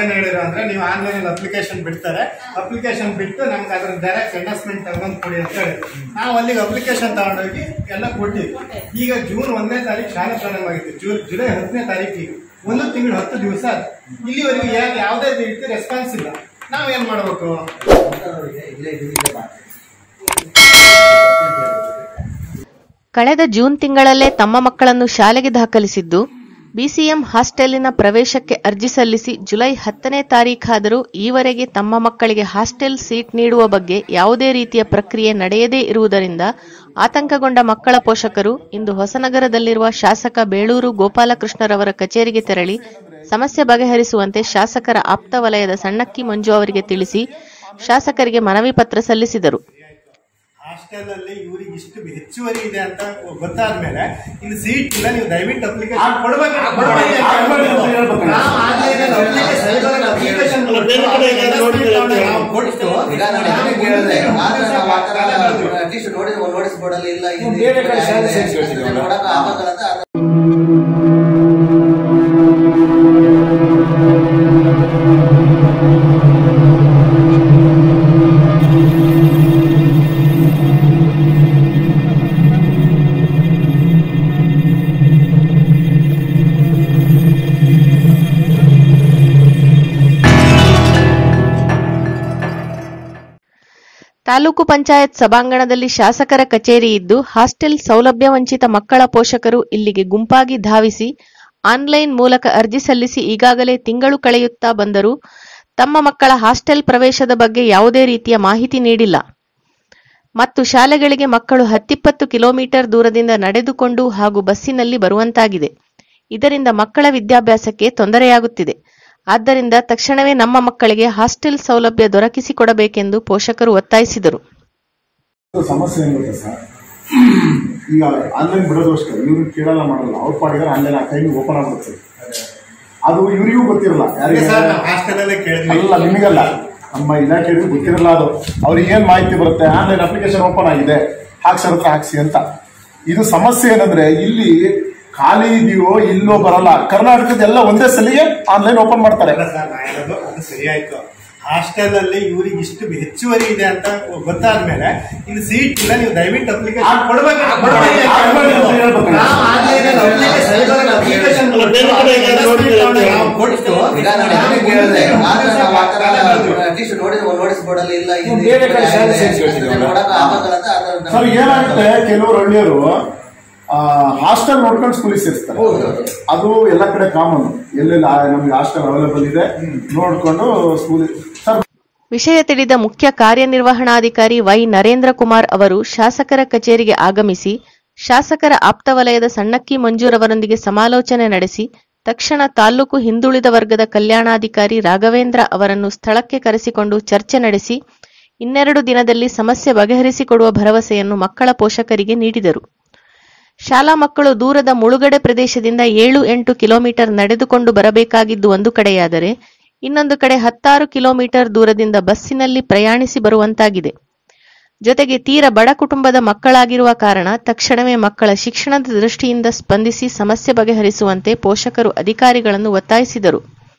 ನಾವೇನ್ ಹೇಳಿರೋ ಅಂದ್ರೆ ನೀವು ಆನ್ಲೈನ್ ಅಲ್ಲಿ ಅಪ್ಲಿಕೇಶನ್ ಬಿಡ್ತಾರೆ ಅಪ್ಲಿಕೇಶನ್ ಬಿಟ್ಟು ನಮ್ಗೆ ಅದ್ರ ಡೈರೆಕ್ಟ್ ಎಂಡಸ್ಮೆಂಟ್ ತಗೊಂಡ್ ಕೊಡಿ ಅಂತ ಹೇಳಿ ನಾವು ಅಲ್ಲಿಗೆ ಅಪ್ಲಿಕೇಶನ್ ತಗೊಂಡೋಗಿ ಎಲ್ಲ ಕೊಟ್ಟಿವಿ ಈಗ ಜೂನ್ ಒಂದನೇ ತಾರೀಕು ಶಾಲೆ ಪ್ರಾರಂಭ ಆಗಿತ್ತು ಜೂನ್ ಜುಲೈ ಹತ್ತನೇ ತಾರೀಕಿಗೆ ಒಂದು ತಿಂಗಳು ಹತ್ತು ದಿವಸ ಇಲ್ಲಿವರೆಗೂ ಯಾ- ಯಾವುದೇ ರೀತಿ ರೆಸ್ಪಾನ್ಸ್ ಇಲ್ಲ ನಾವೇನ್ ಮಾಡ್ಬೇಕು ಕಳೆದ ಜೂನ್ ತಿಂಗಳಲ್ಲೇ ತಮ್ಮ ಮಕ್ಕಳನ್ನು ಶಾಲೆಗೆ ದಾಖಲಿಸಿದ್ದು ಬಿಸಿಎಂ ಹಾಸ್ಟೆಲಿನ ಪ್ರವೇಶಕ್ಕೆ ಅರ್ಜಿ ಸಲ್ಲಿಸಿ ಜುಲೈ ಹತ್ತನೇ ತಾರೀಖಾದರೂ ಈವರೆಗೆ ತಮ್ಮ ಮಕ್ಕಳಿಗೆ ಹಾಸ್ಟೆಲ್ ಸೀಟ್ ನೀಡುವ ಬಗ್ಗೆ ಯಾವುದೇ ರೀತಿಯ ಪ್ರಕ್ರಿಯೆ ನಡೆಯದೇ ಇರುವುದರಿಂದ ಆತಂಕಗೊಂಡ ಮಕ್ಕಳ ಪೋಷಕರು ಇಂದು ಹೊಸನಗರದಲ್ಲಿರುವ ಶಾಸಕ ಬೇಳೂರು ಗೋಪಾಲಕೃಷ್ಣರವರ ಕಚೇರಿಗೆ ತೆರಳಿ ಸಮಸ್ಯೆ ಬಗೆಹರಿಸುವಂತೆ ಶಾಸಕರ ಆಪ್ತ ವಲಯದ ಸಣ್ಣಕ್ಕಿ ಮಂಜು ಅವರಿಗೆ ತಿಳಿಸಿ ಶಾಸಕರಿಗೆ ಮನವಿ ಪತ್ರ ಸಲ್ಲಿಸಿದರು ಹಾಸ್ಟೆಲ್ ಅಲ್ಲಿ ಇವ್ರಿಗೆ ಇಷ್ಟು ಹೆಚ್ಚುವರಿ ಇದೆ ಅಂತ ಗೊತ್ತಾದ್ಮೇಲೆ ಇನ್ನು ಸೀಟ್ ಇಲ್ಲ ನೀವು ದಯವಿಟ್ಟು ಅಪ್ಲಿಕೇಶನ್ ಕೊಡ್ಬೇಕು ಕೊಡ್ಬೇಕು ಅಂತ ಹೇಳ್ಬೇಕು. ನಾವು online ಅಲ್ಲಿ application- application ಬೇರೆ ಕಡೆ ಏನಾದ್ರು ನೋಡಿದ್ರೆ ಅಂತ ಹೇಳಿ. ನಾವು ಕೊಟ್ಟು ಈಗ ನಾನು ಇದನ್ನೇ ಕೇಳಿದೆ ಆದ್ರೆ ನಾವು ಆ ತರ ಅಟ್ಲೀಸ್ಟ್ ನೋಡಿ ನೋಟಿಸ್ ಬೋರ್ಡ್ ಅಲ್ಲಿ ಇಲ್ಲ ಇದು ಬೇರೆ ಕಡೆ ಶಾಲೆ ಇದೆ. ಸೇರ್ಸ್ಕೊಳ್ತಿದ್ದೀವಿ. ನೋಡಕ್ ಆಗಲ್ಲ ಅಂತ ಅದ್ರ ತಾಲೂಕು ಪಂಚಾಯತ್ ಸಭಾಂಗಣದಲ್ಲಿ ಶಾಸಕರ ಕಚೇರಿ ಇದ್ದು ಹಾಸ್ಟೆಲ್ ಸೌಲಭ್ಯ ವಂಚಿತ ಮಕ್ಕಳ ಪೋಷಕರು ಇಲ್ಲಿಗೆ ಗುಂಪಾಗಿ ಧಾವಿಸಿ ಆನ್ಲೈನ್ ಮೂಲಕ ಅರ್ಜಿ ಸಲ್ಲಿಸಿ ಈಗಾಗಲೇ ತಿಂಗಳು ಕಳೆಯುತ್ತಾ ಬಂದರೂ ತಮ್ಮ ಮಕ್ಕಳ ಹಾಸ್ಟೆಲ್ ಪ್ರವೇಶದ ಬಗ್ಗೆ ಯಾವುದೇ ರೀತಿಯ ಮಾಹಿತಿ ನೀಡಿಲ್ಲ ಮತ್ತು ಶಾಲೆಗಳಿಗೆ ಮಕ್ಕಳು ಹತ್ತಿಪ್ಪತ್ತು ಕಿಲೋಮೀಟರ್ ದೂರದಿಂದ ನಡೆದುಕೊಂಡು ಹಾಗೂ ಬಸ್ಸಿನಲ್ಲಿ ಬರುವಂತಾಗಿದೆ ಇದರಿಂದ ಮಕ್ಕಳ ವಿದ್ಯಾಭ್ಯಾಸಕ್ಕೆ ತೊಂದರೆಯಾಗುತ್ತಿದೆ ಆದ್ದರಿಂದ ತಕ್ಷಣವೇ ನಮ್ಮ ಮಕ್ಕಳಿಗೆ ಹಾಸ್ಟೆಲ್ ಸೌಲಭ್ಯ ದೊರಕಿಸಿಕೊಡಬೇಕೆಂದು ಪೋಷಕರು ಒತ್ತಾಯಿಸಿದರು ಇದು ಸಮಸ್ಯೆ ಏನ್ ಗೊತ್ತಾ ಸರ್ ಈಗ ಆನ್ಲೈನ್ ಬಿಡೋದು ಅಷ್ಟೇ ಇವ್ರು ಕೇಳಲ್ಲ ಮಾಡಲ್ಲ ಅವ್ರ ಪಾಡಿಗೆ ಆನ್ಲೈನ್ ಆ ಟೈಮಿಗೆ ಓಪನ್ ಆಗ್ಬಿಡುತ್ತೆ ಅದು ಇವರಿಗೂ ಗೊತ್ತಿರಲ್ಲ ಯಾರಿಗೆ ಸರ್ ನಾವು ಹಾಸ್ಟೆಲ್ ಅಲ್ಲೇ ಕೇಳಿದ್ವಿ ಅಲ್ಲ ನಿಮಗಲ್ಲ ನಮ್ಮ ಇಲಾಖೆಯವರಿಗೆ ಗೊತ್ತಿರಲ್ಲ ಅದು ಅವ್ರಿಗೆ ಏನ್ ಮಾಹಿತಿ ಬರುತ್ತೆ ಆನ್ಲೈನ್ ಅಪ್ಲಿಕೇಶನ್ ಓಪನ್ ಆಗಿದೆ ಹಾಕ್ಸರ್ ಹತ್ರ ಹಾಕ್ಸಿ ಅಂತ ಇದು ಸಮಸ್ಯೆ ಏನಂದ್ರೆ ಇಲ್ಲಿ ಖಾಲಿ ಇದೆಯೋ ಇಲ್ಲೋ ಬರಲ್ಲ ಕರ್ನಾಟಕದ ಎಲ್ಲ ಒಂದೇ ಸಲಿಗೆ ಆನ್ಲೈನ್ ಓಪನ್ ಮಾಡ್ತಾರೆ ಅಲ್ಲ ಸರ್ ನಾ ಹೇಳೋದು ಅದು ಸರಿ ಆಯ್ತು ಹಾಸ್ಟೆಲ್ ಅಲ್ಲಿ ಇವ್ರಿಗೆ ಇಷ್ಟು ಹೆಚ್ಚುವರಿ ಇದೆ ಅಂತ ಗೊತ್ತಾದ್ಮೇಲೆ ಇನ್ನು ಸೀಟ್ ಇಲ್ಲ ನೀವು ದಯವಿಟ್ಟು ಅಪ್ಲಿಕೇಶನ್ ಕೊಡ್ಬೇಕು ಕೊಡ್ಬೇಕು ಅಂತ ಹೇಳ್ಬೇಕು. ನಾವು online ಅಲ್ಲಿ application- application ಬೇರೆ ಕಡೆ ಏನಾದ್ರು ನೋಡಿದ್ರೆ ಅಂತ ಹೇಳಿ. ನಾವು ಕೊಟ್ಟು ಈಗ ನಾನು ಇದನ್ನೇ ಕೇಳಿದೆ ಆದ್ರೆ ನಾವು ಆ ತರ ಅಟ್ಲೀಸ್ಟ್ ನೋಡಿ ನೋಟಿಸ್ ಬೋರ್ಡ್ ಅಲ್ಲಿ ಇಲ್ಲ ಇದು ಬೇರೆ ಕಡೆ ಶಾಲೆ ಇದೆ. ಸೇರ್ಸ್ಕೊಳ್ತಿದ್ದೀವಿ. ನೋಡಕ್ ಆಗಲ್ಲ ಅಂತ ಅದ್ರ ಸರ್ ಏನಾಗುತ್ತೆ ಕೆಲವರು ಹಳ್ಳಿಯರು ಹಾಸ್ಟೆಲ್ ನೋಡ್ಕೊಂಡು ಸ್ಕೂಲಿಗೆ ಸೇರಿಸ್ತಾರೆ ಅದು ಎಲ್ಲ ಕಡೆ ಕಾಮನ್ ಎಲ್ಲೆಲ್ಲಿ ಆ- ನಮ್ಗೆ ಹಾಸ್ಟೆಲ್ ಅವೈಲೇಬಲ್ ಇದೆ ನೋಡ್ಕೊಂಡು ಸ್ಕೂಲಿಗೆ ಸರ್ ವಿಷಯ ತಿಳಿದ ಮುಖ್ಯ ಕಾರ್ಯನಿರ್ವಹಣಾಧಿಕಾರಿ ವೈ ನರೇಂದ್ರ ಕುಮಾರ್ ಅವರು ಶಾಸಕರ ಕಚೇರಿಗೆ ಆಗಮಿಸಿ ಶಾಸಕರ ಆಪ್ತ ವಲಯದ ಸಣ್ಣಕ್ಕಿ ಮಂಜೂರವರೊಂದಿಗೆ ಸಮಾಲೋಚನೆ ನಡೆಸಿ ತಕ್ಷಣ ತಾಲೂಕು ಹಿಂದುಳಿದ ವರ್ಗದ ಕಲ್ಯಾಣಾಧಿಕಾರಿ ರಾಘವೇಂದ್ರ ಅವರನ್ನು ಸ್ಥಳಕ್ಕೆ ಕರೆಸಿಕೊಂಡು ಚರ್ಚೆ ನಡೆಸಿ ಇನ್ನೆರಡು ದಿನದಲ್ಲಿ ಸಮಸ್ಯೆ ಬಗೆಹರಿಸಿಕೊಡುವ ಭರವಸೆಯನ್ನು ಮಕ್ಕಳ ಪೋಷಕರಿಗೆ ನೀಡಿದರು ಶಾಲಾ ಮಕ್ಕಳು ದೂರದ ಮುಳುಗಡೆ ಪ್ರದೇಶದಿಂದ ಏಳು ಎಂಟು ಕಿಲೋಮೀಟರ್ ನಡೆದುಕೊಂಡು ಬರಬೇಕಾಗಿದ್ದು ಒಂದು ಕಡೆಯಾದರೆ ಇನ್ನೊಂದು ಕಡೆ ಹತ್ತಾರು ಕಿಲೋಮೀಟರ್ ದೂರದಿಂದ ಬಸ್ಸಿನಲ್ಲಿ ಪ್ರಯಾಣಿಸಿ ಬರುವಂತಾಗಿದೆ ಜೊತೆಗೆ ತೀರ ಬಡ ಕುಟುಂಬದ ಮಕ್ಕಳಾಗಿರುವ ಕಾರಣ ತಕ್ಷಣವೇ ಮಕ್ಕಳ ಶಿಕ್ಷಣದ ದೃಷ್ಟಿಯಿಂದ ಸ್ಪಂದಿಸಿ ಸಮಸ್ಯೆ ಬಗೆಹರಿಸುವಂತೆ ಪೋಷಕರು ಅಧಿಕಾರಿಗಳನ್ನು ಒತ್ತಾಯಿಸಿದರು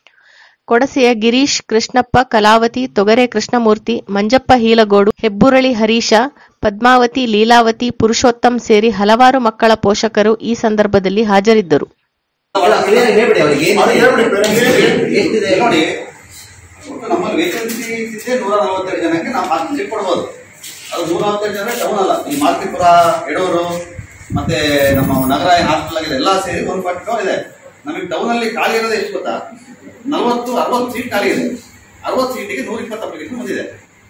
ಕೊಡಸೆಯ ಗಿರೀಶ್ ಕೃಷ್ಣಪ್ಪ ಕಲಾವತಿ ತೊಗರೆ ಕೃಷ್ಣಮೂರ್ತಿ ಮಂಜಪ್ಪ ಹೀಲಗೋಡು ಹೆಬ್ಬುರಳಿ ಹರೀಶ ಪದ್ಮಾವತಿ ಲೀಲಾವತಿ ಪುರುಷೋತ್ತಮ್ ಸೇರಿ ಹಲವಾರು ಮಕ್ಕಳ ಪೋಷಕರು ಈ ಸಂದರ್ಭದಲ್ಲಿ ಹಾಜರಿದ್ದರು ಕ್ಲಿಯರ್ ಹೇಳ್ಬಿಡಿ ಅವ್ರಿಗೆ ಅದು ಹೇಳ್ಬಿಡಿ, ಏನಿದೆ ಬೇರೆ ಎಷ್ಟಿದೆ ನೋಡಿ ಒಟ್ಟು ನಮ್ಮಲ್ಲಿ ವೇಕೆನ್ಸಿ ಇದೆ ನೂರ ನಲವತ್ತೆರಡು ಜನಕ್ಕೆ ನಾವು ಹಾಸ್ಟೆಲ್ ಕೊಡ್ಬೋದು ಅದು ನೂರ ನಲವತ್ತೆರಡು ಜನ ಟೌನ್ ಅಲ್ಲ ಈ ಮಾಲ್ತಿಪುರ ಎಡೂರು ಮತ್ತೆ ನಮ್ಮ ನಗರ ಹಾಸ್ಟೆಲ್ ಆಗಿದೆ ಎಲ್ಲ ಸೇರಿ ಒಂದು ಪಾಯಿಂಟ್ ಟೂ ಇದೆ ನಮಗೆ ಟೌನ್ ಅಲ್ಲಿ ಖಾಲಿ ಇರೋದು ಎಷ್ಟು ಗೊತ್ತಾ ನಲವತ್ತು ಅರವತ್ತು ಸೀಟ್ ಖಾಲಿ ಇದೆ ಅರವತ್ತು ಸೀಟಿಗೆ ನೂರ ಇಪ್ಪತ್ತು ಅಪ್ಲಿಕೇಶನ್ ಬಂದಿದೆ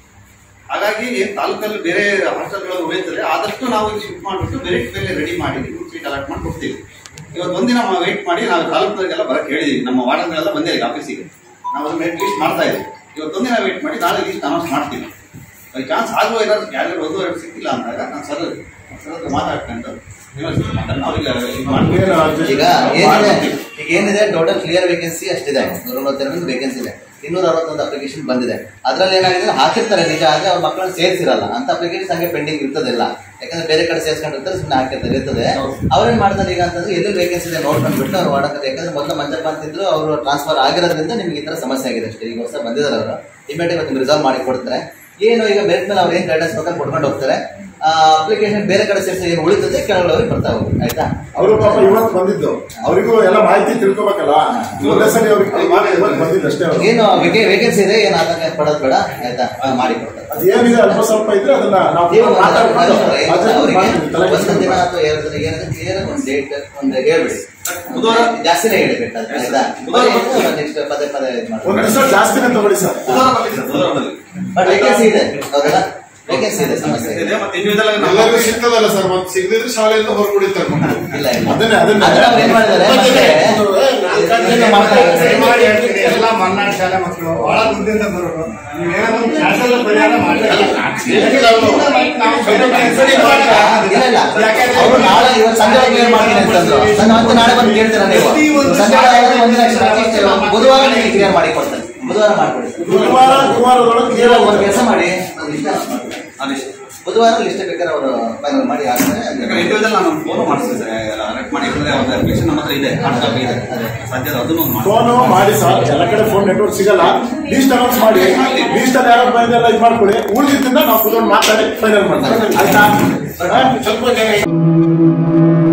ಹಾಗಾಗಿ ಏನ್ ತಾಲೂಕಲ್ಲಿ ಬೇರೆ ಹಾಸ್ಟೆಲ್ಗಳು ಉಳಿಯುತ್ತದೆ ಆದಷ್ಟು ನಾವು ಶಿಫ್ಟ್ ಮಾಡಿಬಿಟ್ಟು ಮೆರಿಟ್ ಮೇಲೆ ರೆಡಿ ಮಾಡಿ ಸೀಟ್ ಅಲಾಟ್ ಮಾಡಿ ಕೊಡ್ತೀವಿ ಇವತ್ತು ಒಂದಿನ ವೇಟ್ ಮಾಡಿ ನಾವು ತಾಲೂಕರಿಗೆಲ್ಲ ಬರಕ್ಕೆ ಹೇಳಿದೀವಿ ನಮ್ಮ ವಾರ್ಡನ್ಗಳೆಲ್ಲ ಬಂದಿದೆ ಈಗ ಆಫೀಸಿಗೆ ನಾವು ಅದನ್ನ ಮೆರಿಟ್ ಲಿಸ್ಟ್ ಮಾಡ್ತಾ ಇದ್ದೀವಿ ಇವತ್ತೊಂದಿನ ವೇಟ್ ಮಾಡಿ ನಾಳೆ ಲಿಸ್ಟ್ ಅನೌನ್ಸ್ ಮಾಡ್ತೀವಿ ಅದು ಚಾನ್ಸ್ ಆಗುವ ಏನಾದ್ರು ಯಾರು ಒಂದು ಎರಡು ಸಿಕ್ಕಿಲ್ಲ ಅಂದಾಗ ನಾನು ಸರ್ ಸರ್ ಹತ್ರ ಮಾತಾಡ್ಕೊಂಡು ಯೂನಿವರ್ಸಿಟಿ ಮಾತಾಡ್ಕೊಂಡು ಅವ್ರಿಗೆ ಇದು ಮಾಡ್ತೀವಿ. ಈಗ ಏನಿದೆ ಈಗ ಏನಿದೆ ಟೋಟಲ್ ಕ್ಲಿಯರ್ ವೇಕೆನ್ಸಿ ಅಷ್ಟಿದೆ ನೂರ ನಲವತ್ತೆರಡು ವೇಕೆನ್ಸಿ ಇದೆ ಇನ್ನೂರ ಅರವತ್ತೊಂದು ಅಪ್ಲಿಕೇಶನ್ ಬಂದಿದೆ ಅದ್ರಲ್ಲಿ ಏನಾಗಿದೆ ಹಾಕಿರ್ತಾರೆ ನಿಜ ಆದ್ರೆ ಅವ್ರ ಮಕ್ಕಳನ್ನ ಸೇರಿಸಿರಲ್ಲ ಅಂತ ಅಪ್ಲಿಕೇಶನ್ ಹಂಗೆ ಪೆಂಡಿಂಗ್ ಇರ್ತದಿಲ್ಲ ಯಾಕಂದ್ರೆ ಬೇರೆ ಕಡೆ ಸೇರ್ಸ್ಕೊಂಡಿರ್ತಾರೆ ಸುಮ್ಮನೆ ಹಾಕಿರ್ತಾರೆ ಇರ್ತದೆ ಹೌದು. ಅವ್ರೇನ್ ಮಾಡ್ತಾರೆ ಈಗ ಅಂತಂದ್ರೆ ಎಲ್ಲಿ ವೇಕೆನ್ಸಿ ಇದೆ ನೋಡ್ಕೊಂಡ್ಬಿಟ್ಟು ಅವ್ರು ಮಾಡಕ್ಕೆ ಯಾಕಂದ್ರೆ ಮೊದಲು ಮಂಜಪ್ಪ ಅಂತಿದ್ರು ಅವರು ಟ್ರಾನ್ಸ್ಫರ್ ಆಗಿರೋದ್ರಿಂದ ನಿಮ್ಗೆ ಈ ತರ ಸಮಸ್ಯೆ ಆಗಿದೆ ಅಷ್ಟೇ ಈಗ ಹೊಸ ಬಂದಿದ್ದಾರೆ ಅವರು ಇಮಿಡಿಯೇಟ್ ನಿಮ್ಗೆ ರಿಸಾಲ್ವ್ ಮಾಡಿ ಕೊಡ್ತಾರೆ ಏನು ಈಗ ಬೇರೆ ಮೇಲೆ ಅವ್ರು ಏನ್ ಗೈಡೆನ್ಸ್ ಪ್ರಕಾರ ಕೊಡ್ಕೊಂಡು ಹೋಗ್ತಾರೆ ಅಪ್ಲಿಕೇಶನ್ ಬೇರೆ ಕಡೆ ಸೇರಿಸಿ ಏನು ಉಳಿತದೆ ಕೆಳಗಡೆ ಅವ್ರಿಗೆ ಬರ್ತಾ ಹೋಗಿ ಆಯ್ತಾ ಅವರು ಪಾಪ ಇವತ್ತು ಬಂದಿದ್ದು ಅವರಿಗೂ ಎಲ್ಲ ಮಾಹಿತಿ ತಿಳ್ಕೊಬೇಕಲ್ಲ ಒಂದೇ ಸರಿ ಅವ್ರಿಗೆ ಇವತ್ತು ಬಂದಿದ್ದು ಅಷ್ಟೇ ಅವ್ರು ಏನು ವೇಕೆನ್ಸಿ ಇದೆ ಏನು ಆತಂಕ ಪಡೋದು ಬೇಡ ಆಯ್ತಾ ಅದು ಮಾಡಿ ಕೊಡ್ತಾರೆ ಅದೇನಿದೆ ಅಲ್ಪ ಸ್ವಲ್ಪ ಇದ್ರೆ ಅದನ್ನ ನಾವು ನೀವು ಮಾತಾಡ್ಕೊಂಡು ಅವ್ರಿಗೆ adjust ಮಾಡ್ತೀವಿ. ತಲೆ ಒಂದು ದಿನ ಕೆಡಿಸ್ಕೊಬೇಡಿ. ಅಥವಾ ಎರಡು ದಿನ ಏನು ಕ್ಲಿಯರ್ ಒಂದು ಡೇಟ್ ಒಂದು ಹೇಳ್ಬಿಡಿ ಬುಧವಾರ ಜಾಸ್ತಿನೇ ಹೇಳ್ಬೇಕಾದ್ರೆ ಆಯ್ತಾ ಬುಧವಾರ ನೆಕ್ಸ್ಟ್ ಪದೇ ಪದೇ ಇದು ಒಂದು ಮಾಡ್ಕೊಳ್ಳಿ ದಿವಸ ಜಾಸ್ತಿನೇ ತಗೊಳ್ಳಿ ಸರ್ ಬುಧವಾರ ಬರ್ಲಿ ಸರ್ ಬುಧವಾರ ಬರ್ಲಿ ಬಟ್ ವೇಕೆನ್ಸಿ ಇದೆ ಹೌದಲ್ಲ ವೇಕೆನ್ಸಿ ಇದೆ ಸಮಸ್ಯೆ ಇದೆ ಇದೆ ಮತ್ತೆ individual ಆಗಿ ನಮ್ಮ ಎಲ್ಲರಿಗೂ ಸಿಗ್ತದಲ್ಲ ಸರ್ ಮತ್ತೆ ಸಿಗದಿದ್ರೆ ಶಾಲೆಯಿಂದ ಹೊರಗುಡಿತಾರೆ ಮಕ್ಕಳು ಇಲ್ಲ ಇಲ್ಲ ಅದನ್ನೇ ಅದನ್ನೇ ಅದನ್ನ ಅವ್ರು ಏನ್ ಮಾಡಿದ್ದಾರೆ ಮತ್ತೆ ಇದನ್ನ ಮಾಡ್ತಾ ಇದ್ದಾರೆ. ದಯಮಾಡಿ ಹೇಳ್ತೀನಿ ಎಲ್ಲ ಮಲ್ನಾಡ್ ಶಾಲೆ ಮಕ್ಕಳು ಬಹಳ ದುಡ್ಡಿಂದ ಬರೋರು ನೀವೇನೋ ಒಂದು ಕ್ಯಾನ್ಸಲ್ ಪರಿಹಾರ ಮಾಡಿ ಇಲ್ಲ ಇಲ್ಲ ಅವರು ನಾಳೆ ಇವತ್ತು ಸಂಜೆ ಕ್ಲಿಯರ್ ಮಾಡ್ತೀನಿ ಅಂತಂದ್ರು ನಾನು ಮತ್ತೆ ನಾಳೆ ಬಂದು ಕೇಳ್ತೀರಾ ನೀವು ಸಂಜೆ ಒಳಗೆ ಒಂದು ಲಕ್ಷ ಹಾಕಿ ಬುಧವಾರ ನಿಮಗೆ ಕ್ಲಿಯರ್ ಮಾಡಿ ಕೊಡ್ತೇನೆ ಬುಧವಾರ ಮಾಡ್ಕೊಡಿ ಸರ್. ಗುರುವಾರ ಗುರುವಾರದೊಳಗೆ ನೀವು ಒಂದು ಕೆಲಸ ಮಾಡಿ ಒಂದು ಲಿಸ್ಟ್ ಮಾಡ್ಕೊಳ್ಳಿ. ಆದೇಶ ಬುಧವಾರ ಲಿಸ್ಟ್ ಬೇಕಾದ್ರೆ ಅವರು ಫೈನಲ್ ಮಾಡಿ ಹಾಕ್ತಾರೆ ಯಾಕಂದ್ರೆ ಇಂಡಿವಿಜುವಲ್ ನಾನು ಫೋನ್ ಮಾಡಿಸ್ತೀನಿ ಸರ್ ಎಲ್ಲ ಅರೆಕ್ಟ್ ಮಾಡಿ ಯಾಕಂದ್ರೆ ಅವ್ರ ಅಪ್ಲಿಕೇಶನ್ ನಮ್ಮ ಹತ್ರ ಇದೆ ಹಾರ್ಡ್ ಕಾಪಿ ಇದೆ ಸಾಧ್ಯ ಅದನ್ನು ಒಂದು ಮಾಡಿ ಫೋನು ಮಾಡಿ ಸರ್ ಎಲ್ಲ ಕಡೆ ಫೋನ್ ನೆಟ್ವರ್ಕ್ ಸಿಗಲ್ಲ ಲೀಸ್ಟ್ ಅನೌನ್ಸ್ ಮಾಡಿ ಲೀಸ್ಟ್ ಅಲ್ಲಿ ಯಾರೋ ಬಂದೆಲ್ಲ ಇದು ಮಾಡ್ಕೊಳ್ಳಿ ಉಳಿದಿದ್ದನ್ನ ನಾವು ಕುತ್ಕೊಂಡು ಮಾತಾಡಿ ಫೈನಲ್ ಮಾಡ್ತೀವಿ ಆಯ್ತಾ ಹಾ? ಸ್ವಲ್ಪ ಜನ